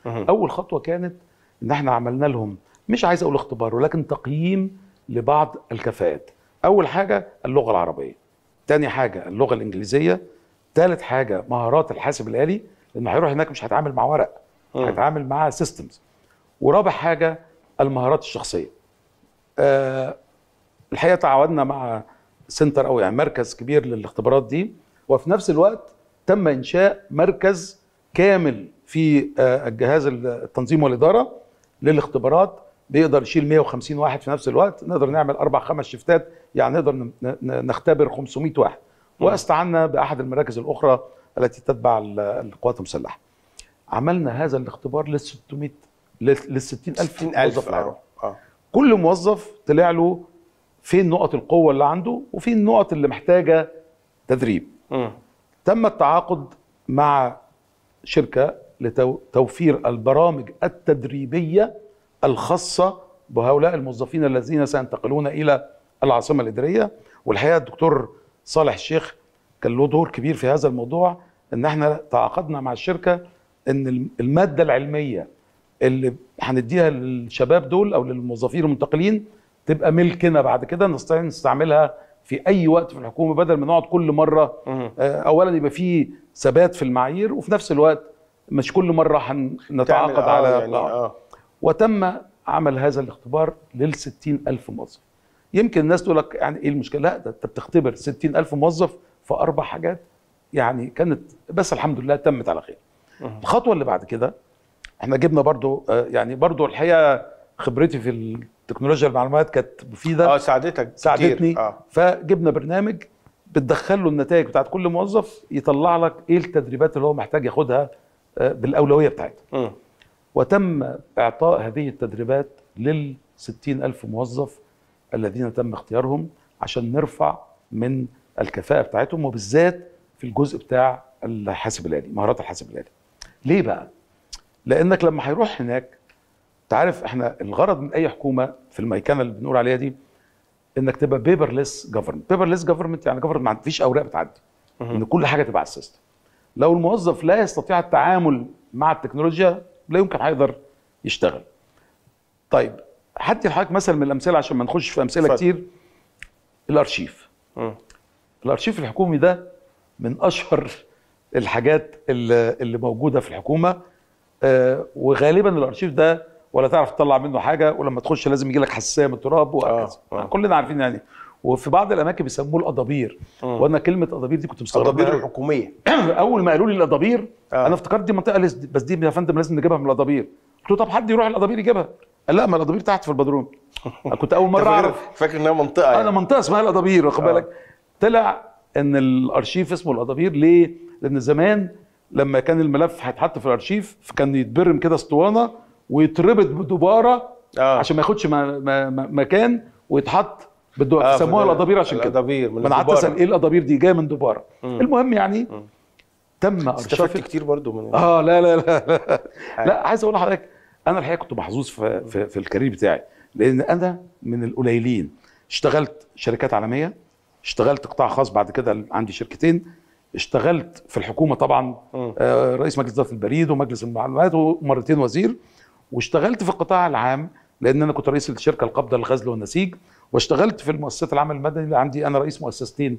مهم. اول خطوه كانت ان احنا عملنا لهم مش عايز اقول اختبار ولكن تقييم لبعض الكفاءات اول حاجه اللغه العربيه تاني حاجه اللغه الانجليزيه ثالث حاجه مهارات الحاسب الالي لانه هيروح هناك مش هيتعامل مع ورق مم. هيتعامل مع سيستمز ورابع حاجه المهارات الشخصيه آه الحقيقه تعاوننا مع سنتر او يعني مركز كبير للاختبارات دي وفي نفس الوقت تم انشاء مركز كامل في آه الجهاز التنظيم والاداره للاختبارات بيقدر يشيل 150 واحد في نفس الوقت نقدر نعمل اربع خمس شفتات يعني نقدر ن- ن- نختبر 500 واحد واستعنا باحد المراكز الاخرى التي تتبع ال- القوات المسلحه عملنا هذا الاختبار لل 600 لل 60000 60000 موظف العام. اه اه كل موظف طلع له فين نقط القوه اللي عنده وفين النقط اللي محتاجه تدريب مم. تم التعاقد مع شركه لتوفير البرامج التدريبيه الخاصه بهؤلاء الموظفين الذين سينتقلون الى العاصمه الاداريه والحقيقه الدكتور صالح الشيخ كان له دور كبير في هذا الموضوع ان احنا تعاقدنا مع الشركه ان الماده العلميه اللي هنديها للشباب دول او للموظفين المنتقلين تبقى ملكنا بعد كده نستطيع نستعملها في اي وقت في الحكومه بدل ما نقعد كل مره مم. آه، اولا يبقى في ثبات في المعايير وفي نفس الوقت مش كل مره هنتعاقد تعمل- آه، على يعني آه. اه وتم عمل هذا الاختبار لل ألف موظف يمكن الناس تقول لك يعني ايه المشكله لا ده انت بتختبر 60 ألف موظف في اربع حاجات يعني كانت بس الحمد لله تمت على خير مهم. الخطوه اللي بعد كده احنا جبنا برضو آه، يعني برضو الحقيقه خبرتي في التكنولوجيا المعلومات كانت مفيده اه ساعدتك كتير. ساعدتني اه فجبنا برنامج بتدخل له النتائج بتاعت كل موظف يطلع لك ايه التدريبات اللي هو محتاج ياخدها آه، بالاولويه بتاعتها مم. وتم إعطاء هذه التدريبات لل ألف موظف الذين تم اختيارهم عشان نرفع من الكفاءة بتاعتهم وبالذات في الجزء بتاع الحاسب الآلي مهارات الحاسب الآلي ليه بقى؟ لأنك لما هيروح هناك تعرف احنا الغرض من أي حكومة في الميكنة اللي بنقول عليها دي انك تبقى بيبرلس جفرمنت بيبرلس جفرمنت يعني جفرمنت ما فيش اوراق بتعدي مهم. ان كل حاجه تبقى على السيستم لو الموظف لا يستطيع التعامل مع التكنولوجيا لا يمكن هيقدر يشتغل طيب هدي لحضرتك مثل من الامثله عشان ما نخش في امثله اتفضل. كتير الارشيف مم. الارشيف الحكومي ده من اشهر الحاجات اللي, اللي موجوده في الحكومه آه وغالبا الارشيف ده ولا تعرف تطلع منه حاجه ولما تخش لازم يجي لك حساسيه من التراب وهكذا آه، آه. كلنا عارفين يعني وفي بعض الاماكن بيسموه الادابير مم. وانا كلمه ادابير دي كنت مستغرب التدابير منها الحكوميه اول ما قالوا لي الادابير آه. انا افتكرت دي منطقه لس- بس دي يا فندم لازم نجيبها من الادابير قلت له طب حد يروح الادابير يجيبها قال لا ما الادابير تحت في البدروم أنا كنت اول مره فاكر- اعرف فاكر انها منطقه انا يعني. منطقه اسمها الادابير واخد آه. بالك طلع ان الارشيف اسمه الادابير ليه لان زمان لما كان الملف هيتحط في الارشيف فكان يتبرم كده اسطوانه ويتربط بدباره اه عشان ما ياخدش ما ما ما مكان ويتحط بالدباره آه، سموها فده- الادابير عشان كده الادابير من ما انا قعدت الدبارة. اسال ايه الادابير دي جايه من دباره مم. المهم يعني مم. تم استفدت ارشفه كتير برضو من اه لا لا لا لا, لا عايز اقول لحضرتك انا الحقيقه كنت محظوظ في, في, في الكارير بتاعي لان انا من القليلين اشتغلت شركات عالميه اشتغلت قطاع خاص بعد كده عندي شركتين اشتغلت في الحكومه طبعا مم. آه، رئيس مجلس اداره البريد ومجلس المعلومات ومرتين وزير واشتغلت في القطاع العام لان انا كنت رئيس الشركه القابضه للغزل والنسيج واشتغلت في المؤسسات العمل المدني اللي عندي انا رئيس مؤسستين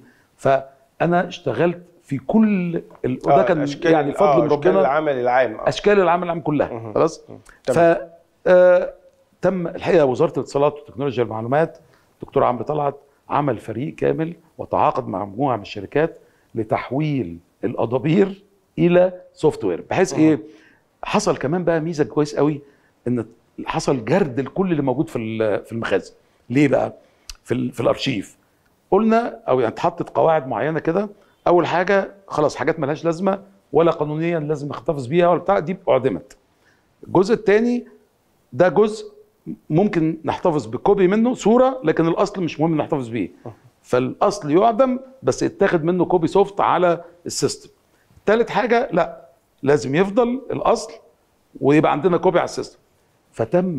فانا اشتغلت في كل ال... وده آه، كان أشكال يعني فضل آه، من أشكال ربنا العمل العام آه. اشكال العمل العام كلها مهم. خلاص ف تمام. آه، تم الحقيقه وزاره الاتصالات وتكنولوجيا المعلومات دكتور عمرو طلعت عمل فريق كامل وتعاقد مع مجموعه من الشركات لتحويل الادابير الى سوفت وير بحيث مم. ايه حصل كمان بقى ميزه كويس قوي ان حصل جرد لكل اللي موجود في ال- في المخازن ليه بقى في ال- في الارشيف قلنا او يعني اتحطت قواعد معينه كده اول حاجه خلاص حاجات ملهاش لازمه ولا قانونيا لازم نحتفظ بيها ولا بتاع دي اعدمت الجزء الثاني ده جزء ممكن نحتفظ بكوبي منه صوره لكن الاصل مش مهم نحتفظ بيه فالاصل يعدم بس يتاخد منه كوبي سوفت على السيستم ثالث حاجه لا لازم يفضل الاصل ويبقى عندنا كوبي على السيستم فتم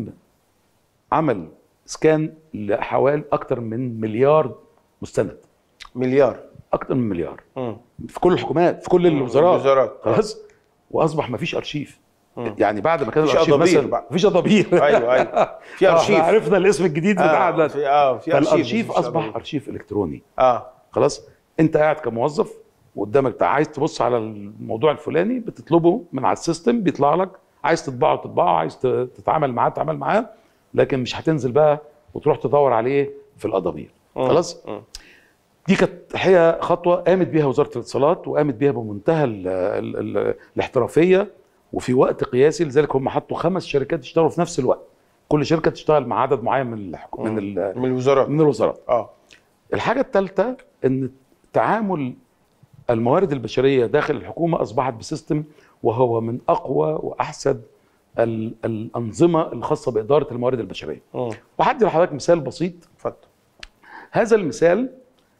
عمل سكان لحوالي اكتر من مليار مستند مليار اكتر من مليار مم. في كل الحكومات في كل الوزارات الوزارات. خلاص واصبح ما فيش ارشيف يعني بعد ما كان مفيش الارشيف أضابير مثلا بقى. مفيش اضابير ايوه ايوه في آه، ارشيف احنا عرفنا الاسم الجديد بتاع اه دلوقتي في اه في ارشيف فالارشيف مفيش اصبح أضابير. ارشيف الكتروني اه خلاص انت قاعد كموظف وقدامك بتاع عايز تبص على الموضوع الفلاني بتطلبه من على السيستم بيطلع لك عايز تطبعه تطبعه عايز ت- تتعامل معاه تتعامل معاه لكن مش هتنزل بقى وتروح تدور عليه في الأضابير مم. خلاص مم. دي كانت الحقيقه خطوه قامت بيها وزاره الاتصالات وقامت بيها بمنتهى ال ال ال الاحترافيه وفي وقت قياسي لذلك هم حطوا خمس شركات يشتغلوا في نفس الوقت كل شركه تشتغل مع عدد معين من الحكو... من ال- من الوزارات من الوزارات اه الحاجه الثالثه ان تعامل الموارد البشريه داخل الحكومه اصبحت بسيستم وهو من اقوى واحسن ال- الانظمه الخاصه باداره الموارد البشريه مم. وهدي لحضرتك مثال بسيط اتفضل هذا المثال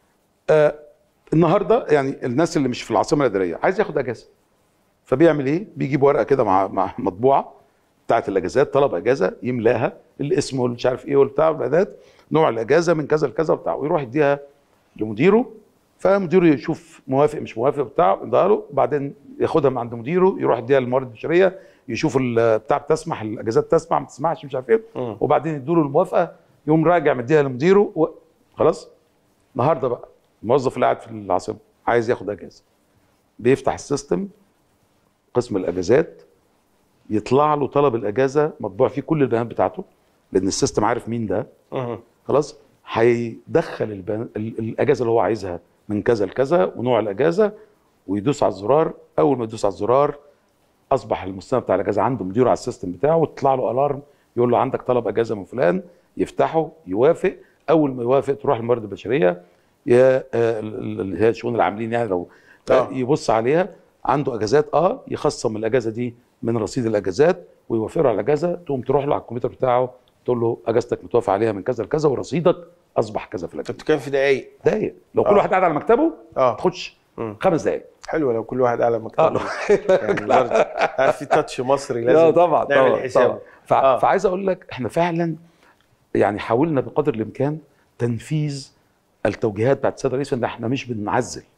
آه النهارده يعني الناس اللي مش في العاصمه الاداريه عايز ياخد اجازه فبيعمل ايه؟ بيجيب ورقه كده مع مع مطبوعه بتاعت الاجازات طلب اجازه يملاها الاسم والمش عارف ايه والبتاع والاعداد نوع الاجازه من كذا لكذا وبتاع ويروح يديها لمديره فمديره يشوف موافق مش موافق بتاع يديها له وبعدين ياخدها من عند مديره يروح يديها للموارد البشريه يشوف ال- بتاع بتسمح الاجازات تسمح ما تسمحش مش عارف ايه مم. وبعدين يدوا الموافقه يقوم راجع مديها لمديره و... خلاص النهارده بقى الموظف اللي قاعد في العاصمه عايز ياخد اجازه بيفتح السيستم قسم الاجازات يطلع له طلب الاجازه مطبوع فيه كل البيانات بتاعته لان السيستم عارف مين ده مم. خلاص هيدخل البيان... ال- الاجازه اللي هو عايزها من كذا لكذا ونوع الاجازه ويدوس على الزرار اول ما يدوس على الزرار اصبح المستند بتاع الاجازه عنده مديره على السيستم بتاعه وتطلع له الارم يقول له عندك طلب اجازه من فلان يفتحه يوافق اول ما يوافق تروح الموارد البشريه يا آه، ال- ال- اللي هي شؤون العاملين يعني لو آه. يبص عليها عنده اجازات اه يخصم الاجازه دي من رصيد الاجازات ويوافق له على الاجازه تقوم تروح له على الكمبيوتر بتاعه تقول له اجازتك متوافق عليها من كذا لكذا ورصيدك اصبح كذا في انت الاجازه بتتكلم في دقايق دقايق لو كل آه. واحد قاعد على مكتبه اه تاخدش مم. خمس دقائق حلو لو كل واحد على مكتبه اه يعني برضه عارف في تاتش مصري لازم لا طبعا نعمل طبعا, حساب. طبعا. ف... آه. فعايز اقول لك احنا فعلا يعني حاولنا بقدر الامكان تنفيذ التوجيهات بتاعت السيد الرئيس ان احنا مش بنعزل